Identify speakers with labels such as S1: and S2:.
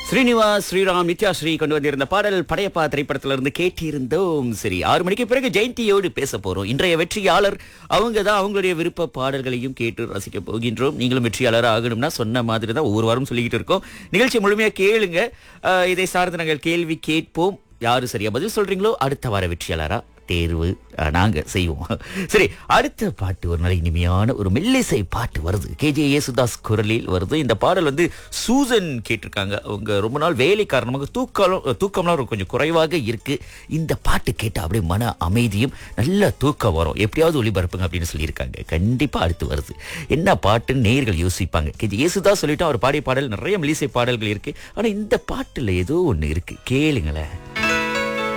S1: ஸ்ரீனிவாஸ் ஸ்ரீராம் நித்யா ஸ்ரீ கொண்டு வந்திருந்த பாடல் படையப்பா திரைப்படத்துல இருந்து கேட்டிருந்தோம் சரி ஆறு மணிக்கு பிறகு ஜெயந்தியோடு பேச போறோம் இன்றைய வெற்றியாளர் அவங்க தான் அவங்களுடைய விருப்ப பாடல்களையும் கேட்டு ரசிக்க போகின்றோம் நீங்களும் வெற்றியாளராக ஆகணும்னா சொன்ன மாதிரி தான் ஒவ்வொரு வாரம் சொல்லிக்கிட்டு இருக்கோம் நிகழ்ச்சி முழுமையா கேளுங்க அஹ், இதை சார்ந்து நாங்கள் கேள்வி கேட்போம் யாரு சரியா பதில் சொல்றீங்களோ அடுத்த வார வெற்றியாளரா தேர்வு அஹ், நாங்க செய்வோம் சரி அடுத்த பாட்டு ஒரு நல்ல இனிமையான ஒரு மெல்லிசை பாட்டு வருது கேஜே யேசுதாஸ் குரலில் வருது இந்த பாடல் வந்து சூசன் கேட்டிருக்காங்க அவங்க ரொம்ப நாள் வேலை காரணமாக தூக்கம் தூக்கம்லாம் கொஞ்சம் குறைவாக இருக்கு இந்த பாட்டு கேட்டால் அப்படியே மன அமைதியும் நல்ல தூக்கம் வரும் எப்படியாவது ஒளிபரப்புங்க அப்படின்னு சொல்லியிருக்காங்க கண்டிப்பா அடுத்து வருது என்ன பாட்டுன்னு நேயர்கள் யோசிப்பாங்க கேஜே யேசுதாஸ் சொல்லிட்டு அவர் பாடிய பாடல் நிறைய மெல்லிசை பாடல்கள் இருக்கு ஆனா இந்த பாட்டுல ஏதோ ஒண்ணு இருக்கு கேளுங்களேன்